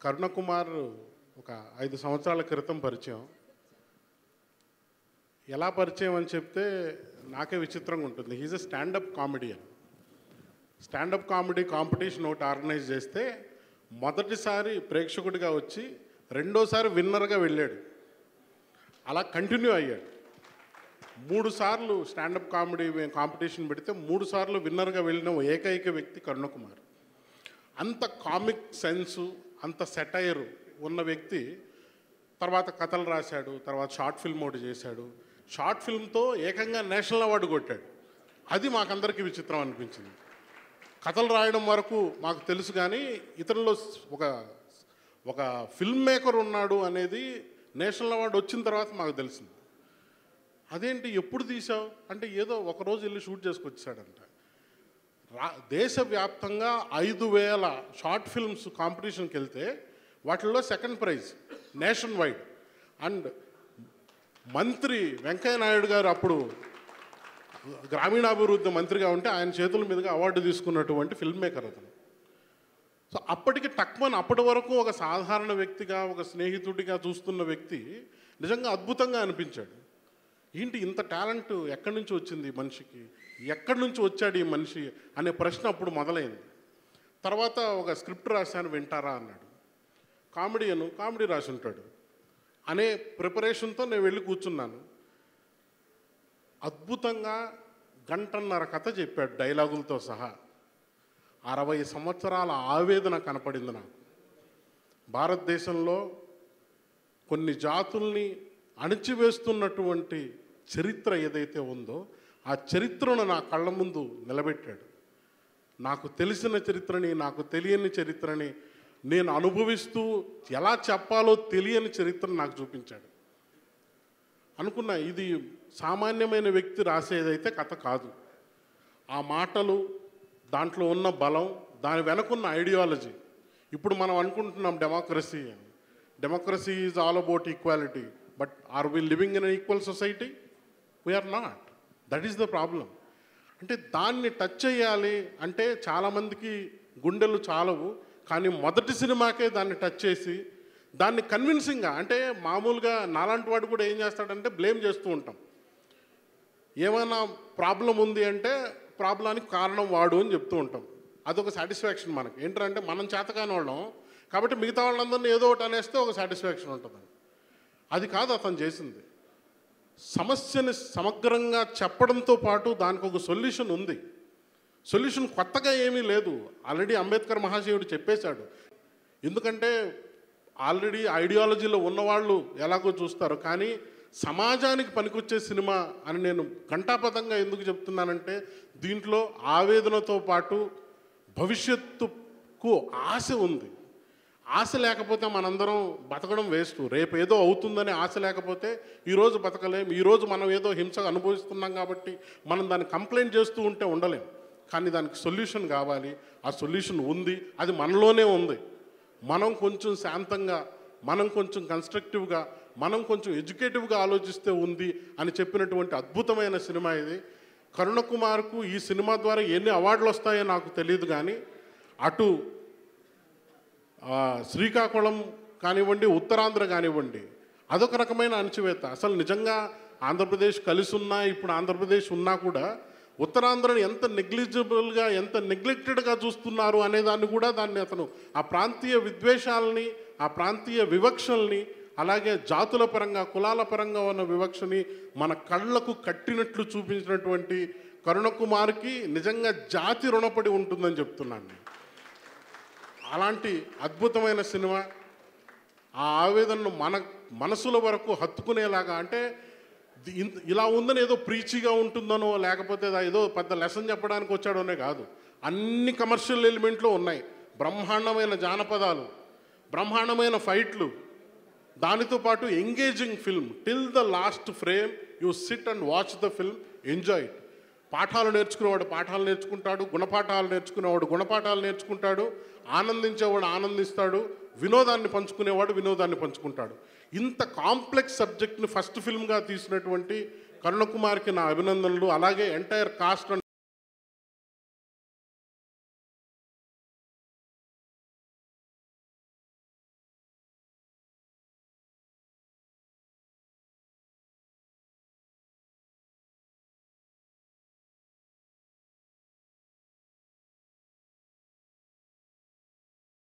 కరుణకుమార్ ఒక ఐదు సంవత్సరాల క్రితం పరిచయం ఎలా పరిచయం అని చెప్తే నాకే విచిత్రంగా ఉంటుంది he's a standup comedian standup comedy competition ఒకటి ఆర్గనైజ్ చేస్తే మొదటిసారి ప్రేక్షకుడిగా వచ్చి రెండోసారి విన్నర్గా వెళ్ళాడు అలా కంటిన్యూ అయ్యాడు మూడు సార్లు స్టాండప్ కామెడీ కాంపిటీషన్ పెడితే మూడు సార్లు విన్నర్గా వెళ్ళిన ఏకైక వ్యక్తి కరుణకుమార్ అంత కామిక్ సెన్సు అంత సెటైర్ ఉన్న వ్యక్తి తర్వాత కథలు రాశాడు తర్వాత షార్ట్ ఫిల్మ్ ఒకటి చేశాడు షార్ట్ ఫిల్మ్తో ఏకంగా నేషనల్ అవార్డు కొట్టాడు అది మాకందరికీ విచిత్రం అనిపించింది కథలు రాయడం వరకు మాకు తెలుసు కానీ ఇతరుల్లో ఒక ఒక ఫిల్మ్ మేకర్ ఉన్నాడు అనేది నేషనల్ అవార్డు వచ్చిన తర్వాత మాకు తెలిసింది అదేంటి ఎప్పుడు తీసావు అంటే ఏదో ఒకరోజు వెళ్ళి షూట్ చేసుకొచ్చాడంట రా దేశవ్యాప్తంగా ఐదు వేల షార్ట్ ఫిల్మ్స్ కాంపిటీషన్కి వెళ్తే వాటిల్లో second prize nationwide and మంత్రి వెంకయ్య నాయుడు గారు అప్పుడు గ్రామీణాభివృద్ధి మంత్రిగా ఉంటే ఆయన చేతుల మీదుగా అవార్డు తీసుకున్నటువంటి ఫిల్మ్ మేకర్ అతను సో అప్పటికి టక్మన్ అప్పటి వరకు ఒక సాధారణ వ్యక్తిగా ఒక స్నేహితుడిగా చూస్తున్న వ్యక్తి నిజంగా అద్భుతంగా అనిపించాడు ఏంటి ఇంత టాలెంట్ ఎక్కడి నుంచి వచ్చింది ఈ మనిషికి ఎక్కడి నుంచి వచ్చాడు ఈ మనిషి అనే ప్రశ్న అప్పుడు మొదలైంది తర్వాత ఒక స్క్రిప్ట్ రాశాను వింటారా అన్నాడు కామెడియను కామెడీ రాసి ఉంటాడు అనే ప్రిపరేషన్తో నేను వెళ్ళి కూర్చున్నాను అద్భుతంగా గంటన్నర కథ చెప్పాడు డైలాగులతో సహా అరవై సంవత్సరాల ఆవేదన కనపడింది నాకు భారతదేశంలో కొన్ని జాతుల్ని అణిచివేస్తున్నటువంటి చరిత్ర ఏదైతే ఉందో ఆ చరిత్రను నా కళ్ళ ముందు నిలబెట్టాడు నాకు తెలిసిన చరిత్రని నాకు తెలియని చరిత్రని నేను అనుభవిస్తూ ఎలా చెప్పాలో తెలియని చరిత్రను నాకు చూపించాడు అనుకున్నా ఇది సామాన్యమైన వ్యక్తి రాసేదైతే కథ కాదు ఆ మాటలు దాంట్లో ఉన్న బలం దాని వెనకున్న ఐడియాలజీ ఇప్పుడు మనం అనుకుంటున్నాం డెమోక్రసీ అని democracy is all about equality but are we living in equal society we're not that is the problem అంటే దాన్ని టచ్ చేయాలి అంటే చాలామందికి గుండెలు చాలవు కానీ మొదటి సినిమాకే దాన్ని టచ్ చేసి దాన్ని కన్విన్సింగ్గా అంటే మామూలుగా నాలాంటి వాడు కూడా ఏం చేస్తాడంటే బ్లేమ్ చేస్తూ ఉంటాం ఏమైనా ప్రాబ్లం ఉంది అంటే ప్రాబ్లానికి కారణం వాడు అని చెప్తూ ఉంటాం అదొక సాటిస్ఫాక్షన్ మనకి ఏంటంటే మనం చేతకాని వాళ్ళం కాబట్టి మిగతా వాళ్ళందరినీ ఏదో ఒకటి అనేస్తే ఒక సాటిస్ఫాక్షన్ ఉంటుంది అది కాదు అతను చేసింది సమస్యని సమగ్రంగా చెప్పడంతో పాటు దానికి ఒక సొల్యూషన్ ఉంది సొల్యూషన్ కొత్తగా ఏమీ లేదు ఆల్రెడీ అంబేద్కర్ మహాశయుడు చెప్పేశాడు ఎందుకంటే ఆల్రెడీ ఐడియాలజీలో ఉన్నవాళ్ళు ఎలాగో చూస్తారు కానీ సమాజానికి పనికొచ్చే సినిమా అని నేను ఘంటాపథంగా ఎందుకు చెప్తున్నానంటే దీంట్లో ఆవేదనతో పాటు భవిష్యత్తుకు ఆశ ఉంది ఆశ లేకపోతే మనందరం బతకడం వేస్ట్ రేపు ఏదో అవుతుందని ఆశ లేకపోతే ఈరోజు బతకలేం ఈరోజు మనం ఏదో హింస అనుభవిస్తున్నాం కాబట్టి మనం దాన్ని కంప్లైంట్ చేస్తూ ఉంటే ఉండలేం కానీ దానికి సొల్యూషన్ కావాలి ఆ సొల్యూషన్ ఉంది అది మనలోనే ఉంది మనం కొంచెం శాంతంగా మనం కొంచెం కన్స్ట్రక్టివ్గా మనం కొంచెం ఎడ్యుకేటివ్గా ఆలోచిస్తే ఉంది అని చెప్పినటువంటి అద్భుతమైన సినిమా ఇది కరుణకుమార్కు ఈ సినిమా ద్వారా ఎన్ని అవార్డులు వస్తాయో నాకు తెలియదు కానీ అటు ఆ, శ్రీకాకుళం కానివ్వండి ఉత్తరాంధ్ర కానివ్వండి అదొక రకమైన అణచివేత అసలు నిజంగా ఆంధ్రప్రదేశ్ కలిసి ఉన్నా ఇప్పుడు ఆంధ్రప్రదేశ్ ఉన్నా కూడా ఉత్తరాంధ్రని ఎంత నెగ్లిజిబుల్గా ఎంత నెగ్లెక్టెడ్గా చూస్తున్నారు అనే దాన్ని కూడా దాన్ని అతను ఆ ప్రాంతీయ విద్వేషాలని ఆ ప్రాంతీయ వివక్షల్ని అలాగే జాతుల పరంగా కులాల పరంగా ఉన్న వివక్షని మన కళ్ళకు కట్టినట్లు చూపించినటువంటి కరుణకుమార్కి నిజంగా జాతి రుణపడి ఉంటుందని చెప్తున్నాను నేను అలాంటి అద్భుతమైన సినిమా ఆ ఆవేదనను మన మనసుల వరకు హత్తుకునేలాగా అంటే ది- ఇంత- ఇలా ఉందని ఏదో ప్రీచిగా ఉంటుందనో లేకపోతే దా- ఏదో పెద్ద లెసన్ చెప్పడానికి వచ్చాడోనే కాదు అన్ని కమర్షియల్ ఎలిమెంట్లు ఉన్నాయి బ్రహ్మాండమైన జానపదాలు బ్రహ్మాండమైన ఫైట్లు దానితో పాటు engaging film till the last frame you sit and watch the film enjoy it పాఠాలు నేర్చుకునేవాడు పాఠాలు నేర్చుకుంటాడు గుణపాఠాలు నేర్చుకునేవాడు గుణపాఠాలు నేర్చుకుంటాడు ఆనందించేవాడు ఆనందిస్తాడు వినోదాన్ని పంచుకునేవాడు వినోదాన్ని పంచుకుంటాడు ఇంత కాంప్లెక్స్ సబ్జెక్ట్ని ఫస్ట్ ఫిల్మ్గా తీసినటువంటి కరుణకుమార్కి నా అభినందనలు అలాగే ఎంటైర్ కాస్ట్ అండ్